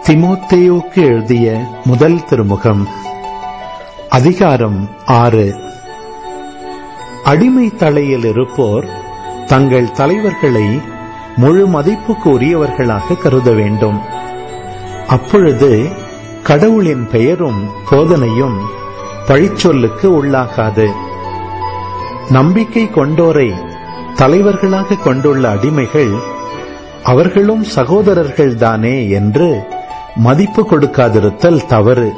திமோத்தேயுக்கு எழுதிய முதல் திருமுகம் அதிகாரம் ஆறு அடிமை தலையில் இருப்போர் தங்கள் தலைவர்களை முழு மதிப்புக்கு உரியவர்களாக கருத வேண்டும் அப்பொழுது கடவுளின் பெயரும் போதனையும் பழிச்சொல்லுக்கு உள்ளாகாது நம்பிக்கை கொண்டோரை தலைவர்களாக கொண்டுள்ள அடிமைகள் அவர்களும் சகோதரர்கள்தானே என்று மதிப்பு கொடுக்காதிருத்தல் தவறு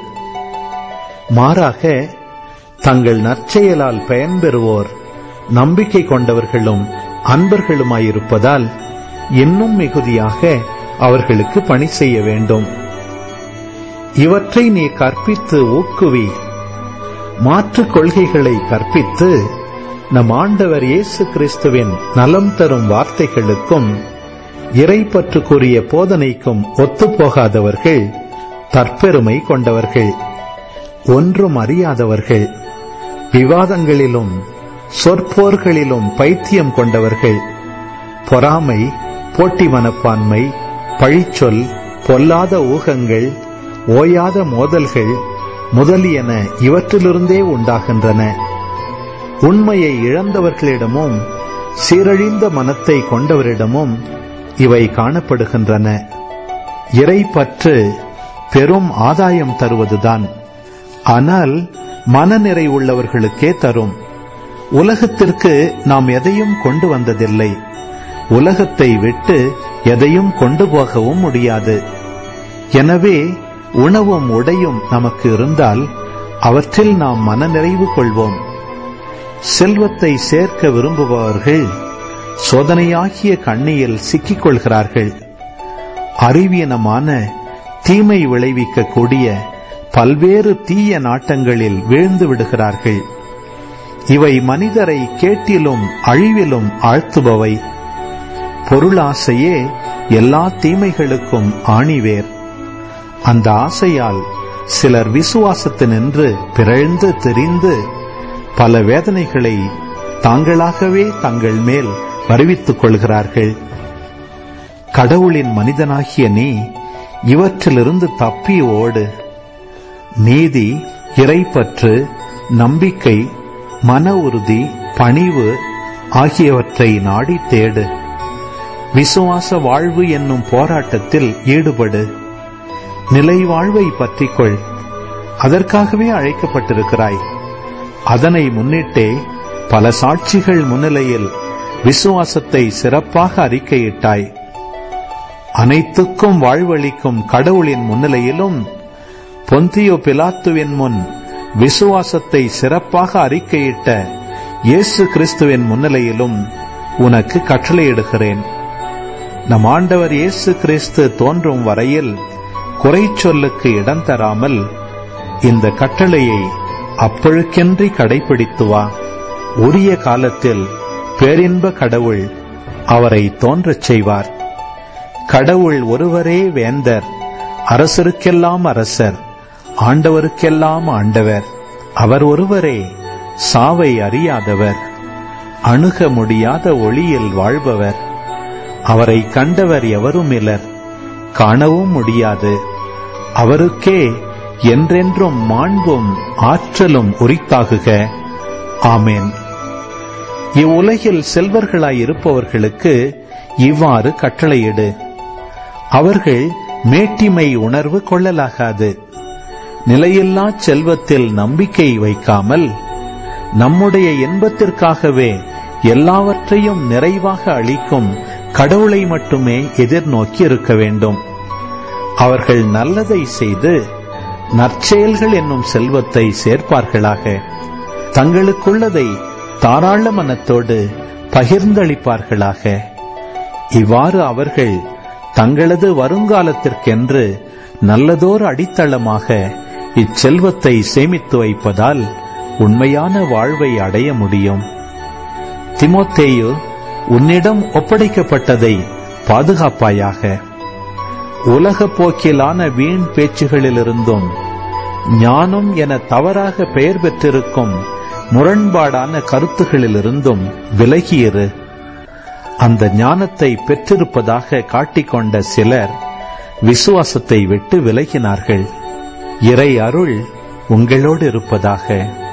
மாறாக தங்கள் நற்செயலால் பயன்பெறுவோர் நம்பிக்கை கொண்டவர்களும் அன்பர்களுமாயிருப்பதால் இன்னும் மிகுதியாக அவர்களுக்கு பணி செய்ய வேண்டும் இவற்றை நீ கற்பித்து ஊக்குவி மாற்றுக் கொள்கைகளை கற்பித்து நம் ஆண்டவர் இயேசு கிறிஸ்துவின் நலம் தரும் வார்த்தைகளுக்கும் இறைப்பற்றுக்குரிய போதனைக்கும் ஒத்துப்போகாதவர்கள் தற்பெருமை கொண்டவர்கள் ஒன்றும் அறியாதவர்கள் விவாதங்களிலும் சொற்போர்களிலும் பைத்தியம் கொண்டவர்கள் பொறாமை போட்டி மனப்பான்மை பழிச்சொல் பொல்லாத ஊகங்கள் ஓயாத மோதல்கள் முதலியன இவற்றிலிருந்தே உண்டாகின்றன உண்மையை இழந்தவர்களிடமும் சீரழிந்த மனத்தை கொண்டவரிடமும் இவை காணப்படுகின்றன இறை பற்று பெரும் ஆதாயம் தருவதுதான் ஆனால் மனநிறை உள்ளவர்களுக்கே தரும் உலகத்திற்கு நாம் எதையும் கொண்டு வந்ததில்லை உலகத்தை விட்டு எதையும் கொண்டு போகவும் முடியாது எனவே உணவும் உடையும் நமக்கு இருந்தால் அவற்றில் நாம் மனநிறைவு கொள்வோம் செல்வத்தை சேர்க்க விரும்புபவர்கள் சோதனையாகிய கண்ணியில் சிக்கிக் கொள்கிறார்கள் அறிவீனமான தீமை விளைவிக்கக்கூடிய பல்வேறு தீய நாட்டங்களில் வீழ்ந்து விடுகிறார்கள் இவை மனிதரை கேட்டிலும் அழிவிலும் ஆழ்த்துபவை பொருளாசையே எல்லா தீமைகளுக்கும் ஆணிவேர் அந்த ஆசையால் சிலர் விசுவாசத்தினின்று பிறழ்ந்து தெரிந்து பல வேதனைகளை தாங்களாகவே தங்கள் மேல் வருவித்துக் கொள்கிறார்கள் கடவுளின் மனிதனாகிய நீ இவற்றிலிருந்து தப்பி ஓடு நீதி இறைப்பற்று நம்பிக்கை மன உறுதி பணிவு ஆகியவற்றை நாடி தேடு விசுவாச வாழ்வு என்னும் போராட்டத்தில் ஈடுபடு நிலை வாழ்வை பற்றிக்கொள் அதற்காகவே அழைக்கப்பட்டிருக்கிறாய் அதனை முன்னிட்டே பல சாட்சிகள் முன்னிலையில் விசுவாசத்தை சிறப்பாக அறிக்கையிட்டாய் அனைத்துக்கும் வாழ்வளிக்கும் கடவுளின் முன்னிலையிலும் பொந்தியோ பிலாத்துவின் முன் விசுவாசத்தை சிறப்பாக அறிக்கையிட்ட இயேசு கிறிஸ்துவின் முன்னிலையிலும் உனக்கு கட்டளையிடுகிறேன் நம் ஆண்டவர் இயேசு கிறிஸ்து தோன்றும் வரையில் குறை சொல்லுக்கு இடம் தராமல் இந்த கட்டளையை அப்பழுக்கென்றி கடைபிடித்து வா உரிய காலத்தில் பேரின்ப கடவுள் அவரை தோன்றச் செய்வார் கடவுள் ஒருவரே வேந்தர் அரசருக்கெல்லாம் அரசர் ஆண்டவருக்கெல்லாம் ஆண்டவர் அவர் ஒருவரே சாவை அறியாதவர் அணுக முடியாத ஒளியில் வாழ்பவர் அவரை கண்டவர் எவரும் இலர் காணவும் முடியாது அவருக்கே என்றென்றும் மாண்பும் ஆற்றலும் உரித்தாகுக ஆமேன் இவ்வுலகில் செல்வர்களாய் இருப்பவர்களுக்கு இவ்வாறு கட்டளையிடு அவர்கள் மேட்டிமை உணர்வு கொள்ளலாகாது நிலையில்லா செல்வத்தில் நம்பிக்கை வைக்காமல் நம்முடைய இன்பத்திற்காகவே எல்லாவற்றையும் நிறைவாக அளிக்கும் கடவுளை மட்டுமே எதிர்நோக்கி இருக்க வேண்டும் அவர்கள் நல்லதை செய்து நற்செயல்கள் என்னும் செல்வத்தை சேர்ப்பார்களாக தங்களுக்குள்ளதை தாராள மனத்தோடு பகிர்ந்தளிப்பார்களாக இவ்வாறு அவர்கள் தங்களது வருங்காலத்திற்கென்று நல்லதோர் அடித்தளமாக இச்செல்வத்தை சேமித்து வைப்பதால் உண்மையான வாழ்வை அடைய முடியும் திமோத்தேயு உன்னிடம் ஒப்படைக்கப்பட்டதை பாதுகாப்பாயாக உலக போக்கிலான வீண் பேச்சுகளிலிருந்தும் ஞானம் என தவறாக பெயர் பெற்றிருக்கும் முரண்பாடான கருத்துகளிலிருந்தும் விலகியிரு அந்த ஞானத்தை பெற்றிருப்பதாக காட்டிக்கொண்ட சிலர் விசுவாசத்தை விட்டு விலகினார்கள் இறை அருள் உங்களோடு இருப்பதாக